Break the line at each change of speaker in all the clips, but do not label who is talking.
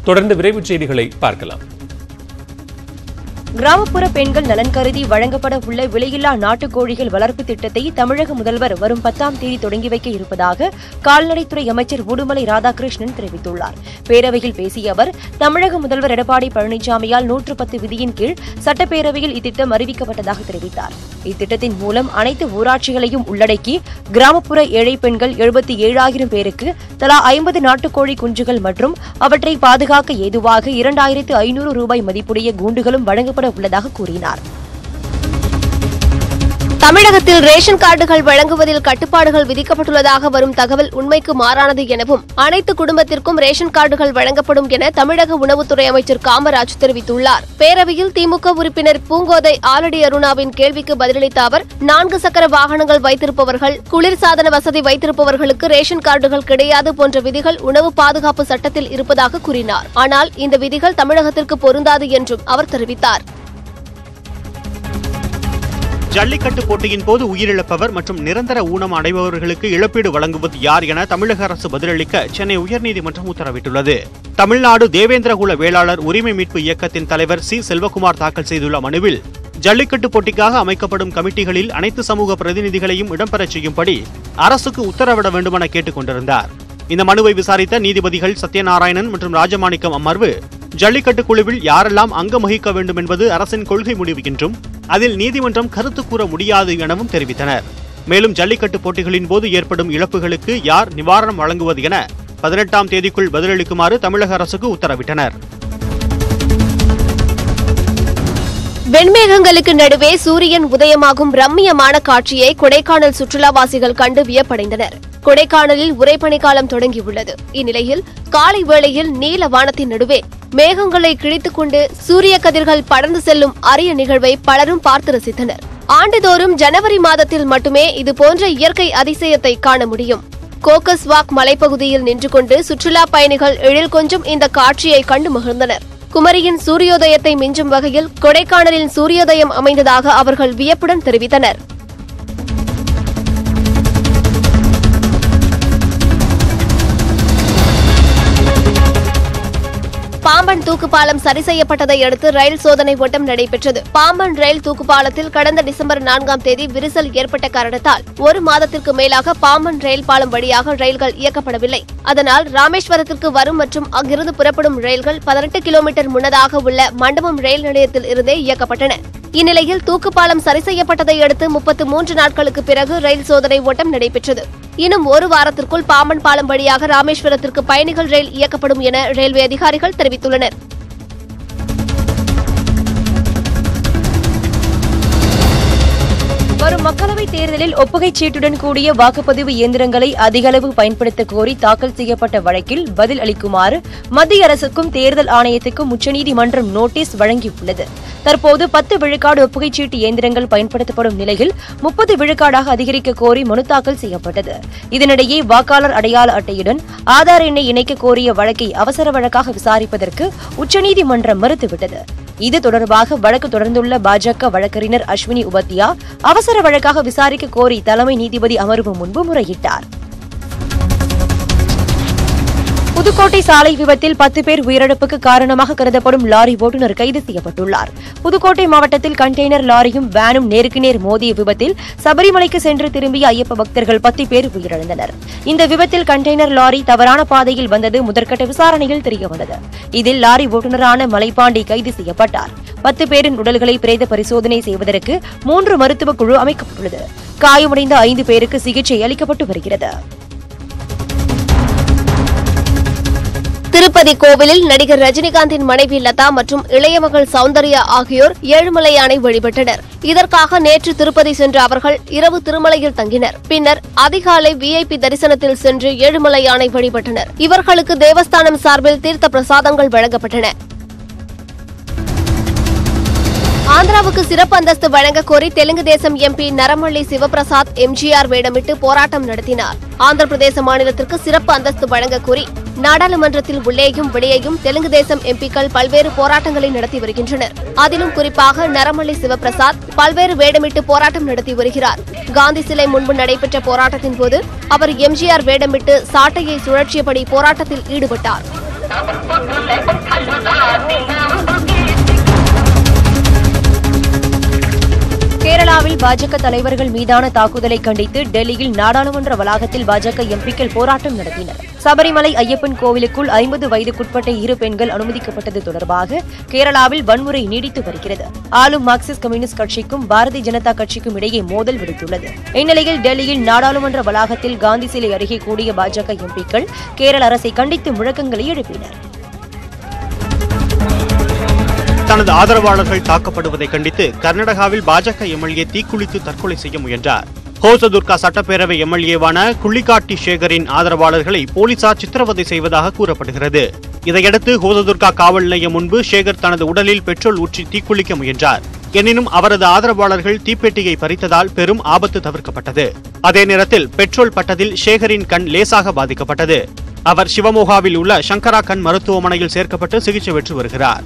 தொடர்ந்து விரைவுச் செய்திகளை பார்க்கலாம்
கிராமப்புற பெண்கள் நலன் கருதி வழங்கப்பட உள்ள விலையில்லா நாட்டுக்கோழிகள் வளர்ப்பு திட்டத்தை தமிழக முதல்வர் வரும் பத்தாம் தேதி தொடங்கி வைக்க இருப்பதாக கால்நடைத்துறை அமைச்சர் உடுமலை ராதாகிருஷ்ணன் தெரிவித்துள்ளார் பேரவையில் பேசிய அவர் தமிழக முதல்வர் எடப்பாடி பழனிசாமியால் நூற்று பத்து விதியின் கீழ் சட்டப்பேரவையில் இத்திட்டம் அறிவிக்கப்பட்டதாக தெரிவித்தார் இத்திட்டத்தின் மூலம் அனைத்து ஊராட்சிகளையும் உள்ளடக்கி கிராமப்புற ஏழை பெண்கள் எழுபத்தி ஏழாயிரம் பேருக்கு தலா ஐம்பது நாட்டுக்கோழி குஞ்சுகள் மற்றும் அவற்றை பாதுகாக்க ஏதுவாக இரண்டாயிரத்து ஐநூறு ரூபாய் மதிப்புடைய கூண்டுகளும் வழங்கப்பட உள்ளதாக கூறினார்
தமிழகத்தில் ரேஷன் கார்டுகள் வழங்குவதில் கட்டுப்பாடுகள் விதிக்கப்பட்டுள்ளதாக வரும் தகவல் உண்மைக்கு மாறானது எனவும் அனைத்து குடும்பத்திற்கும் ரேஷன் கார்டுகள் வழங்கப்படும் என தமிழக உணவுத்துறை அமைச்சர் காமராஜ் தெரிவித்துள்ளார் பேரவையில் திமுக உறுப்பினர் பூங்கோதை ஆலடி அருணாவின் கேள்விக்கு பதிலளித்த அவர் நான்கு சக்கர வாகனங்கள் வைத்திருப்பவர்கள் குளிர்சாதன வசதி வைத்திருப்பவர்களுக்கு ரேஷன் கார்டுகள் கிடையாது போன்ற விதிகள் உணவு பாதுகாப்பு சட்டத்தில் இருப்பதாக கூறினார் ஆனால் இந்த விதிகள் தமிழகத்திற்கு பொருந்தாது என்றும் அவர் தெரிவித்தார்
ஜல்லிக்கட்டு போட்டியின் போது உயிரிழப்பவர் மற்றும் நிரந்தர ஊனம் அடைபவர்களுக்கு இழப்பீடு வழங்குவது யார் என தமிழக அரசு பதிலளிக்க சென்னை உயர்நீதிமன்றம் உத்தரவிட்டுள்ளது தமிழ்நாடு தேவேந்திரகுல வேளாளர் உரிமை மீட்பு இயக்கத்தின் தலைவர் சி செல்வகுமார் தாக்கல் செய்துள்ள மனுவில் ஜல்லிக்கட்டு போட்டிக்காக அமைக்கப்படும் கமிட்டிகளில் அனைத்து சமூக பிரதிநிதிகளையும் இடம்பெறச் செய்யும்படி அரசுக்கு உத்தரவிட வேண்டுமென கேட்டுக் கொண்டிருந்தார் இந்த மனுவை விசாரித்த நீதிபதிகள் சத்யநாராயணன் மற்றும் ராஜமாணிக்கம் அமர்வு ஜல்லிக்கட்டு குழுவில் யாரெல்லாம் அங்கம் வகிக்க வேண்டும் என்பது அரசின் கொள்கை முடிவு என்றும் அதில் நீதிமன்றம் கருத்து கூற முடியாது எனவும் தெரிவித்தனர் மேலும் ஜல்லிக்கட்டு போட்டிகளின் போது ஏற்படும் இழப்புகளுக்கு யார் நிவாரணம் வழங்குவது என பதினெட்டாம் தேதிக்குள் பதிலளிக்குமாறு தமிழக அரசுக்கு உத்தரவிட்டனர்
வெண்மேகங்களுக்கு நடுவே சூரியன் உதயமாகும் ரம்மியமான காட்சியை கொடைக்கானல் சுற்றுலாவாசிகள் கண்டு வியப்படைந்தனர் கொடைக்கானலில் உறைபனிக்காலம் தொடங்கியுள்ளது இந்நிலையில் காலை வேளையில் நீல வானத்தின் நடுவே மேகங்களை கிழித்துக் கொண்டு சூரிய கதிர்கள் படர்ந்து செல்லும் அரிய நிகழ்வை பலரும் பார்த்து ரசித்தனர் ஆண்டுதோறும் ஜனவரி மாதத்தில் மட்டுமே இது போன்ற இயற்கை அதிசயத்தை காண முடியும் கோக்கஸ் வாக் மலைப்பகுதியில் நின்று கொண்டு சுற்றுலா பயணிகள் எழில் கொஞ்சம் இந்த காட்சியை கண்டு மகிழ்ந்தனர் குமரியின் சூரியோதயத்தை மிஞ்சும் வகையில் கொடைக்கானலின் சூரியோதயம் அமைந்ததாக அவர்கள் வியப்புடன் தெரிவித்தனர் பாம்பன் தூக்குப்பாலம் சரி செய்யப்பட்டதை அடுத்து ரயில் சோதனை ஓட்டம் நடைபெற்றது பாம்பன் ரயில் தூக்குப்பாலத்தில் கடந்த டிசம்பர் நான்காம் தேதி விரிசல் ஏற்பட்ட காரணத்தால் ஒரு மாதத்திற்கு மேலாக பாம்பன் ரயில் பாலம் வழியாக ரயில்கள் இயக்கப்படவில்லை அதனால் ராமேஸ்வரத்திற்கு வரும் மற்றும் அங்கிருந்து புறப்படும் ரயில்கள் பதினெட்டு கிலோமீட்டர் முன்னதாக உள்ள மண்டபம் ரயில் நிலையத்தில் இருந்தே இயக்கப்பட்டன இந்நிலையில் தூக்குப்பாலம் சரி செய்யப்பட்டதை அடுத்து முப்பத்து மூன்று நாட்களுக்கு பிறகு ரயில் சோதனை ஓட்டம் நடைபெற்றது இன்னும் ஒரு வாரத்திற்குள் பாம்பன் பாலம் வழியாக ராமேஸ்வரத்திற்கு பயணிகள் ரயில் இயக்கப்படும் என ரயில்வே அதிகாரிகள் தெரிவித்துள்ளனர்
வரும் மக்களவைத் தேர்தலில் ஒப்புகைச் சீட்டுடன் கூடிய வாக்குப்பதிவு இயந்திரங்களை அதிகளவு பயன்படுத்த கோரி தாக்கல் செய்யப்பட்ட வழக்கில் பதில் அளிக்குமாறு மத்திய அரசுக்கும் தேர்தல் ஆணையத்துக்கும் உச்சநீதிமன்றம் நோட்டீஸ் வழங்கியுள்ளது தற்போது பத்து விழுக்காடு ஒப்புகைச் சீட்டு இயந்திரங்கள் பயன்படுத்தப்படும் நிலையில் முப்பது விழுக்காடாக அதிகரிக்க கோரி மனு தாக்கல் செய்யப்பட்டது இதனிடையே வாக்காளர் அடையாள அட்டையுடன் ஆதார் எண்ணை இணைக்க கோரிய வழக்கை அவசர வழக்காக விசாரிப்பதற்கு உச்சநீதிமன்றம் மறுத்துவிட்டது இது தொடர்பாக வழக்கு தொடர்ந்துள்ள பாஜக வழக்கறிஞர் அஸ்வினி உபத்யா அவசர வழக்காக விசாரிக்க கோரி தலைமை நீதிபதி அமர்வு முன்பு முறையிட்டார் புதுக்கோட்டை சாலை விபத்தில் பத்து பேர் உயிரிழப்புக்கு காரணமாக கருதப்படும் லாரி ஓட்டுநர் கைது செய்யப்பட்டுள்ளார் புதுக்கோட்டை மாவட்டத்தில் கண்டெய்னர் லாரியும் வேனும் நேருக்கு நேர் மோதிய விபத்தில் சபரிமலைக்கு சென்று திரும்பிய ஐயப்ப பக்தர்கள் பத்து பேர் உயிரிழந்தனர் இந்த விபத்தில் கண்டெய்னர் லாரி தவறான பாதையில் வந்தது முதற்கட்ட விசாரணையில் தெரியவந்தது இதில் லாரி ஓட்டுநரான மலைப்பாண்டி கைது செய்யப்பட்டார் பத்து பேரின் உடல்களை பிரேத பரிசோதனை செய்வதற்கு மூன்று மருத்துவக் குழு அமைக்கப்பட்டுள்ளது காயமடைந்த ஐந்து பேருக்கு சிகிச்சை அளிக்கப்பட்டு வருகிறது
திருப்பதி கோவிலில் நடிகர் ரஜினிகாந்தின் மனைவி லதா மற்றும் இளைய மகள் சௌந்தர்யா ஆகியோர் ஏழுமலையானை வழிபட்டனர் இதற்காக நேற்று திருப்பதி சென்ற அவர்கள் இரவு திருமலையில் தங்கினர் பின்னர் அதிகாலை விஐபி தரிசனத்தில் சென்று ஏழுமலையானை வழிபட்டனர் இவர்களுக்கு தேவஸ்தானம் சார்பில் தீர்த்த பிரசாதங்கள் வழங்கப்பட்டன ஆந்திராவுக்கு சிறப்பு அந்தஸ்து வழங்க கோரி தெலுங்கு தேசம் எம்பி நரமள்ளி சிவபிரசாத் எம்ஜிஆர் வேடமிட்டு போராட்டம் நடத்தினார் ஆந்திர பிரதேச மாநிலத்திற்கு சிறப்பு அந்தஸ்து வழங்க கோரி நாடாளுமன்றத்தில் உள்ளேயும் வெளியேயும் தெலுங்கு தேசம் எம்பிக்கள் பல்வேறு போராட்டங்களை நடத்தி வருகின்றனர் அதிலும் குறிப்பாக நரமள்ளி சிவபிரசாத் பல்வேறு வேடமிட்டு போராட்டம் நடத்தி வருகிறார் காந்தி சிலை முன்பு நடைபெற்ற போராட்டத்தின் போது அவர் எம்ஜிஆர் வேடமிட்டு சாட்டையை சுழற்சியபடி போராட்டத்தில் ஈடுபட்டார்
கேரளாவில் பாஜக தலைவர்கள் மீதான தாக்குதலை கண்டித்து டெல்லியில் நாடாளுமன்ற வளாகத்தில் பாஜக எம்பிக்கள் போராட்டம் நடத்தினர் சபரிமலை ஐயப்பன் கோவிலுக்குள் ஐம்பது வயதுக்குட்பட்ட இரு பெண்கள் அனுமதிக்கப்பட்டது தொடர்பாக கேரளாவில் வன்முறை நீடித்து வருகிறது ஆளும் மார்க்சிஸ்ட் கம்யூனிஸ்ட் கட்சிக்கும் பாரதிய ஜனதா கட்சிக்கும் இடையே மோதல் வெடித்துள்ளது இந்நிலையில் டெல்லியில் நாடாளுமன்ற வளாகத்தில் காந்தி சிலை அருகே கூடிய பாஜக எம்பிக்கள் கேரள அரசை கண்டித்து முழக்கங்களை எழுப்பினர்
தனது ஆதரவாளர்கள் தாக்கப்படுவதை கண்டித்து கர்நாடகாவில் பாஜக எம்எல்ஏ தீக்குளித்து தற்கொலை செய்ய முயன்றார் ஹோசதுர்கா சட்டப்பேரவை எம்எல்ஏவான குள்ளிக்காட்டி சேகரின் ஆதரவாளர்களை போலீசார் சித்திரவதை செய்வதாக கூறப்படுகிறது இதையடுத்து ஹோசதுர்கா காவல் நிலையம் முன்பு சேகர் தனது உடலில் பெட்ரோல் ஊற்றி தீக்குளிக்க முயன்றார் எனினும் அவரது ஆதரவாளர்கள் தீப்பெட்டியை பறித்ததால் பெரும் ஆபத்து தவிர்க்கப்பட்டது அதே நேரத்தில் பெட்ரோல் பட்டதில் சேகரின் கண் லேசாக பாதிக்கப்பட்டது அவர் சிவமோகாவில் உள்ள சங்கரா கண் மருத்துவமனையில் சேர்க்கப்பட்டு சிகிச்சை பெற்று வருகிறார்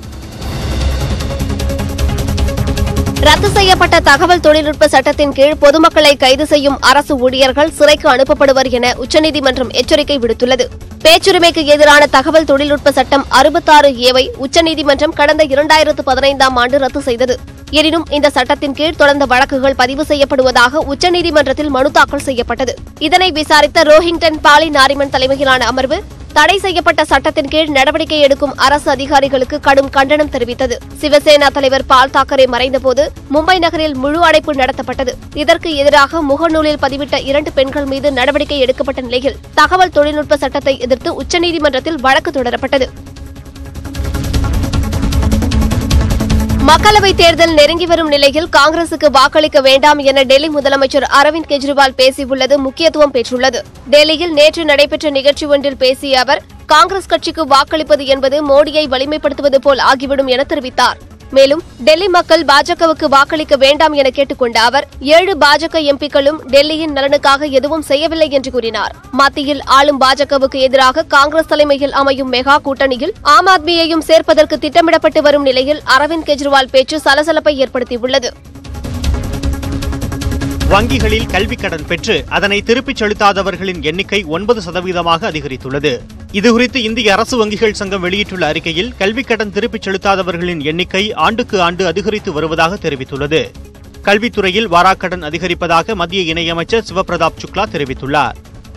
ரத்து செய்யப்பட்ட தகவல் தொழில்நுட்ப சட்டத்தின் கீழ் பொதுமக்களை கைது செய்யும் அரசு ஊழியர்கள் சிறைக்கு அனுப்பப்படுவர் என உச்சநீதிமன்றம் எச்சரிக்கை விடுத்துள்ளது பேச்சுரிமைக்கு எதிரான தகவல் தொழில்நுட்ப சட்டம் அறுபத்தாறு ஏவை உச்சநீதிமன்றம் கடந்த இரண்டாயிரத்து பதினைந்தாம் ஆண்டு ரத்து செய்தது எனினும் இந்த சட்டத்தின் கீழ் தொடர்ந்த வழக்குகள் பதிவு செய்யப்படுவதாக உச்சநீதிமன்றத்தில் மனு தாக்கல் செய்யப்பட்டது இதனை விசாரித்த ரோஹிங்டன் பாலி நாரிமன் தலைமையிலான அமர்வு தடை செய்யப்பட்ட சட்டத்தின் கீழ் நடவடிக்கை எடுக்கும் அரசு அதிகாரிகளுக்கு கடும் கண்டனம் தெரிவித்தது சிவசேனா தலைவர் பால் தாக்கரே மறைந்தபோது மும்பை நகரில் முழு அடைப்பு நடத்தப்பட்டது இதற்கு எதிராக முகநூலில் பதிவிட்ட இரண்டு பெண்கள் மீது நடவடிக்கை எடுக்கப்பட்ட நிலையில் தகவல் தொழில்நுட்ப சட்டத்தை எதிர்த்து உச்சநீதிமன்றத்தில் வழக்கு தொடரப்பட்டது மக்களவைத் தேர்தல் நெருங்கி வரும் நிலையில் காங்கிரசுக்கு வாக்களிக்க வேண்டாம் என டெல்லி முதலமைச்சர் அரவிந்த் கெஜ்ரிவால் பேசியுள்ளது முக்கியத்துவம் பெற்றுள்ளது டெல்லியில் நேற்று நடைபெற்ற நிகழ்ச்சி ஒன்றில் பேசிய அவர் காங்கிரஸ் கட்சிக்கு வாக்களிப்பது என்பது மோடியை வலிமைப்படுத்துவது போல் ஆகிவிடும் என தெரிவித்தார் மேலும் டெல்லி மக்கள் பாஜகவுக்கு வாக்களிக்க வேண்டாம் என கேட்டுக்கொண்ட அவர் ஏழு பாஜக எம்பிக்களும் டெல்லியின் நலனுக்காக எதுவும் செய்யவில்லை என்று கூறினார் மத்தியில் ஆளும் பாஜகவுக்கு எதிராக காங்கிரஸ் தலைமையில் அமையும் மெகா கூட்டணியில் ஆம் ஆத்மியையும் சேர்ப்பதற்கு திட்டமிடப்பட்டு வரும் நிலையில் அரவிந்த் கெஜ்ரிவால் பேச்சு சலசலப்பை ஏற்படுத்தியுள்ளது
வங்கிகளில் கல்விக் கடன் பெற்று அதனை திருப்பிச் செலுத்தாதவர்களின் எண்ணிக்கை ஒன்பது சதவீதமாக அதிகரித்துள்ளது இதுகுறித்து இந்திய அரசு வங்கிகள் சங்கம் வெளியிட்டுள்ள அறிக்கையில் கல்விக் கடன் திருப்பிச் செலுத்தாதவர்களின் எண்ணிக்கை ஆண்டுக்கு ஆண்டு அதிகரித்து வருவதாக தெரிவித்துள்ளது கல்வித்துறையில் வாராக்கடன் அதிகரிப்பதாக மத்திய இணையமைச்சர் சிவபிரதாப் சுக்லா தெரிவித்துள்ளார்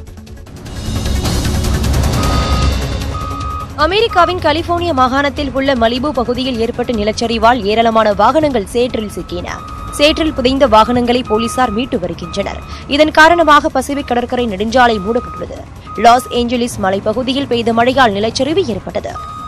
அமெரிக்காவின் கலிபோர்னியா மாகாணத்தில் உள்ள மலிபு பகுதியில் ஏற்பட்ட நிலச்சரிவால் ஏராளமான வாகனங்கள் சேற்றில் சிக்கின சேற்றில் புதைந்த வாகனங்களை போலீசார் மீட்டு வருகின்றனர் இதன் காரணமாக பசிபிக் கடற்கரை நெடுஞ்சாலை மூடப்பட்டுள்ளது லாஸ் ஏஞ்சலிஸ் மலைப்பகுதியில் பெய்த மழையால் நிலச்சரிவு ஏற்பட்டது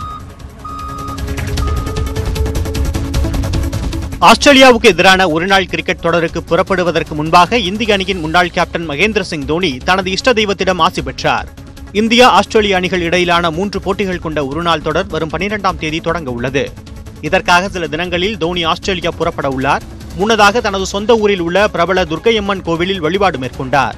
ஆஸ்திரேலியாவுக்கு எதிரான ஒருநாள் கிரிக்கெட் தொடருக்கு புறப்படுவதற்கு முன்பாக இந்திய அணியின் முன்னாள் கேப்டன் மகேந்திர சிங் தோனி தனது இஷ்ட தெய்வத்திடம் ஆசி பெற்றார் இந்தியா ஆஸ்திரேலிய அணிகள் இடையிலான மூன்று போட்டிகள் கொண்ட ஒருநாள் தொடர் வரும் பனிரெண்டாம் தேதி தொடங்க உள்ளது இதற்காக சில தினங்களில் தோனி ஆஸ்திரேலியா புறப்பட உள்ளார் முன்னதாக தனது சொந்த ஊரில் உள்ள பிரபல துர்க்கையம்மன் கோவிலில் வழிபாடு மேற்கொண்டார்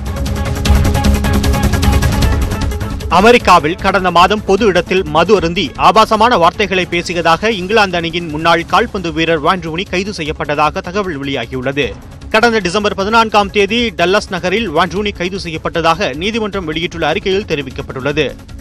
அமெரிக்காவில் கடந்த மாதம் பொது இடத்தில் மது அருந்தி ஆபாசமான வார்த்தைகளை பேசியதாக இங்கிலாந்து அணியின் முன்னாள் கால்பந்து வீரர் வான் ரூனி கைது செய்யப்பட்டதாக தகவல் வெளியாகியுள்ளது கடந்த டிசம்பர் பதினான்காம் தேதி டல்லஸ் நகரில் வான் ரூனி கைது செய்யப்பட்டதாக நீதிமன்றம் வெளியிட்டுள்ள அறிக்கையில் தெரிவிக்கப்பட்டுள்ளது